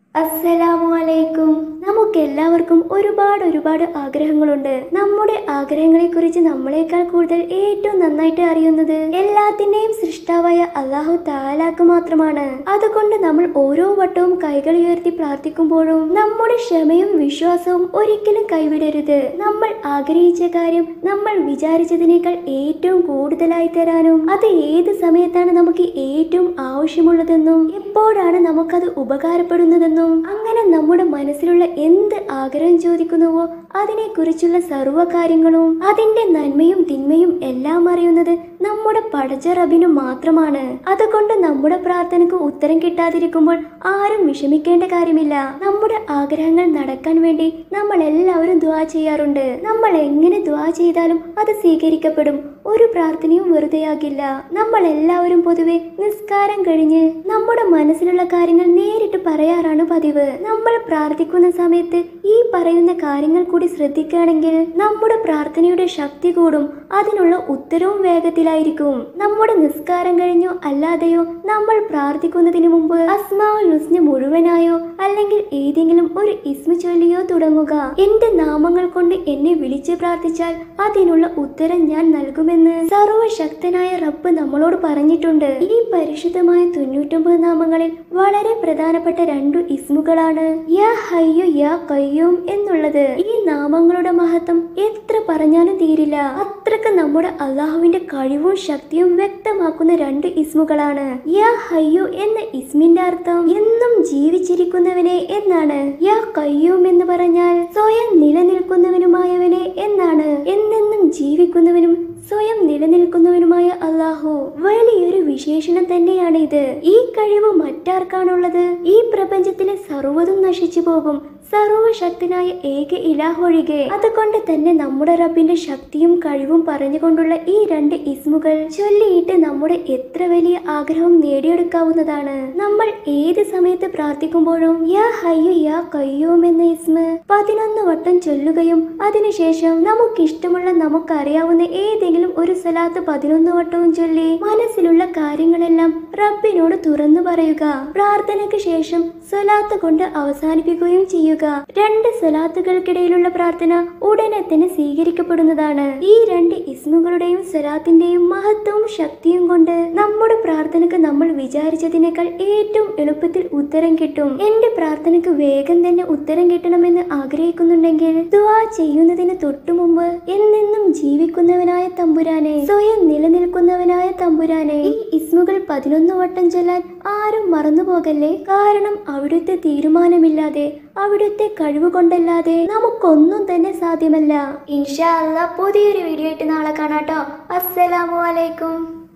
അസ്സലാമു അലൈക്കും നമുക്ക് എല്ലാവർക്കും ഒരുപാട് ഒരുപാട് ആഗ്രഹങ്ങളുണ്ട് നമ്മുടെ ആഗ്രഹങ്ങളെ കുറിച്ച് നമ്മളെക്കാൾ കൂടുതൽ ഏറ്റവും നന്നായിട്ട് അറിയുന്നത് എല്ലാത്തിന്റെയും സൃഷ്ടാവായ അള്ളാഹു താലാക്ക് മാത്രമാണ് അതുകൊണ്ട് നമ്മൾ ഓരോ വട്ടവും കൈകൾ ഉയർത്തി പ്രാർത്ഥിക്കുമ്പോഴും നമ്മുടെ ക്ഷമയും വിശ്വാസവും ഒരിക്കലും കൈവിടരുത് നമ്മൾ ആഗ്രഹിച്ച കാര്യം നമ്മൾ വിചാരിച്ചതിനേക്കാൾ ഏറ്റവും കൂടുതലായി തരാനും അത് ഏത് സമയത്താണ് നമുക്ക് ഏറ്റവും ആവശ്യമുള്ളതെന്നും എപ്പോഴാണ് നമുക്കത് ഉപകാരപ്പെടുന്നതെന്നും അങ്ങനെ നമ്മുടെ മനസ്സിലുള്ള എന്ത് ആഗ്രഹം ചോദിക്കുന്നുവോ അതിനെക്കുറിച്ചുള്ള സർവ്വ കാര്യങ്ങളും അതിന്റെ നന്മയും തിന്മയും എല്ലാം അറിയുന്നത് നമ്മുടെ പടച്ച റബിനു മാത്രമാണ് അതുകൊണ്ട് നമ്മുടെ പ്രാർത്ഥനയ്ക്ക് ഉത്തരം കിട്ടാതിരിക്കുമ്പോൾ ആരും വിഷമിക്കേണ്ട കാര്യമില്ല നമ്മുടെ ആഗ്രഹങ്ങൾ നടക്കാൻ വേണ്ടി നമ്മൾ എല്ലാവരും ദ്വാ ചെയ്യാറുണ്ട് നമ്മൾ എങ്ങനെ ദ്വാ ചെയ്താലും അത് സ്വീകരിക്കപ്പെടും ഒരു പ്രാർത്ഥനയും വെറുതെയാകില്ല നമ്മൾ എല്ലാവരും പൊതുവെ നിസ്കാരം കഴിഞ്ഞ് നമ്മുടെ മനസ്സിലുള്ള കാര്യങ്ങൾ നേരിട്ട് പറയാറാണ് പതിവ് നമ്മൾ പ്രാർത്ഥിക്കുന്ന സമയത്ത് ഈ പറയുന്ന കാര്യങ്ങൾ കൂടി ശ്രദ്ധിക്കുകയാണെങ്കിൽ നമ്മുടെ പ്രാർത്ഥനയുടെ ശക്തി കൂടും അതിനുള്ള ഉത്തരവും വേഗത്തിലായിരിക്കും നമ്മുടെ നിസ്കാരം കഴിഞ്ഞോ അല്ലാതെയോ നമ്മൾ പ്രാർത്ഥിക്കുന്നതിന് മുമ്പ് അസ്മാവുൽ ഹുസ്ന മുഴുവനായോ അല്ലെങ്കിൽ ഏതെങ്കിലും ഒരു ഇസ്മ ചൊല്ലിയോ തുടങ്ങുക എന്റെ നാമങ്ങൾ കൊണ്ട് എന്നെ വിളിച്ച് പ്രാർത്ഥിച്ചാൽ അതിനുള്ള ഉത്തരം ഞാൻ നൽകുമെന്ന് സർവശക്തനായ റബ്ബ് നമ്മളോട് പറഞ്ഞിട്ടുണ്ട് ഈ പരിശുദ്ധമായ തൊണ്ണൂറ്റൊമ്പത് നാമങ്ങളിൽ വളരെ പ്രധാനപ്പെട്ട രണ്ടു ഇസ്മുകളാണ് യാ ഹയ്യു യാ കയ്യൂം എന്നുള്ളത് ഈ നാമങ്ങളുടെ മഹത്വം എത്ര പറഞ്ഞാലും തീരില്ല അത്രക്ക് നമ്മുടെ അള്ളാഹുവിന്റെ കഴിവും ശക്തിയും വ്യക്തമാക്കുന്ന രണ്ട് ഇസ്മുകളാണ് യാ ഹയ്യു എന്ന ഇസ്മിന്റെ അർത്ഥം എന്നും ജീവിച്ചിരിക്കുന്നവനെ എന്നാണ് യാ കയ്യൂം എന്ന് പറഞ്ഞാൽ സ്വയം നിലനിൽക്കുന്നവനുമായവനെ എന്നാണ് എന്നെന്നും ജീവിക്കുന്നവനും സ്വയം നിലനിൽക്കുന്നവനുമായ അള്ളാഹു വലിയൊരു വിശേഷണം തന്നെയാണ് ഇത് ഈ കഴിവ് മറ്റാർക്കാണുള്ളത് ഈ പ്രപഞ്ചത്തിലെ സർവ്വതും നശിച്ചു പോകും സർവശക്തനായ ഏക ഇലാഹ് ഒഴികെ അതുകൊണ്ട് തന്നെ നമ്മുടെ റബ്ബിന്റെ ശക്തിയും കഴിവും പറഞ്ഞുകൊണ്ടുള്ള ഈ രണ്ട് ഇസ്മുകൾ ചൊല്ലിയിട്ട് നമ്മുടെ എത്ര വലിയ ആഗ്രഹവും നേടിയെടുക്കാവുന്നതാണ് നമ്മൾ ഏത് സമയത്ത് പ്രാർത്ഥിക്കുമ്പോഴും യാ ഹയ്യു യാ കയ്യൂം എന്ന ഇസ്മ പതിനൊന്ന് വട്ടം ചൊല്ലുകയും അതിനുശേഷം നമുക്കിഷ്ടമുള്ള നമുക്കറിയാവുന്ന ഏതെങ്കിലും ഒരു സ്ഥലത്ത് പതിനൊന്ന് വട്ടവും ചൊല്ലി മനസ്സിലുള്ള കാര്യങ്ങളെല്ലാം റബ്ബിനോട് തുറന്നു പറയുക പ്രാർത്ഥനയ്ക്ക് ശേഷം സ്വലാത്ത് കൊണ്ട് അവസാനിപ്പിക്കുകയും ചെയ്യുക രണ്ട് സ്വലാത്തുകൾക്കിടയിലുള്ള പ്രാർത്ഥന ഉടനെ തന്നെ സ്വീകരിക്കപ്പെടുന്നതാണ് ഈ രണ്ട് ഇസ്മുകളുടെയും സ്വലാത്തിന്റെയും മഹത്വവും ശക്തിയും കൊണ്ട് നമ്മുടെ പ്രാർത്ഥനയ്ക്ക് നമ്മൾ വിചാരിച്ചതിനേക്കാൾ ഏറ്റവും എളുപ്പത്തിൽ ഉത്തരം കിട്ടും എന്റെ പ്രാർത്ഥനയ്ക്ക് വേഗം തന്നെ ഉത്തരം കിട്ടണമെന്ന് ആഗ്രഹിക്കുന്നുണ്ടെങ്കിൽ ദുആ ചെയ്യുന്നതിന് തൊട്ടു മുമ്പ് എന്നെന്നും ജീവിക്കുന്നവനായ തമ്പുരാനെ സ്വയം നിലനിൽക്കുന്നവനായ തമ്പുരാനെ ഈ ഇസ്മുകൾ പതിനൊന്ന് വട്ടം ചൊല്ലാൻ ആരും മറന്നു പോകല്ലേ കാരണം അവിടുത്തെ തീരുമാനമില്ലാതെ അവിടുത്തെ കഴിവ് കൊണ്ടല്ലാതെ നമുക്കൊന്നും തന്നെ സാധ്യമല്ല ഇൻഷാ അല്ലാ പുതിയൊരു വീഡിയോ ആയിട്ട് നാളെ കാണാട്ടോ അസ്സലാമു അലൈക്കും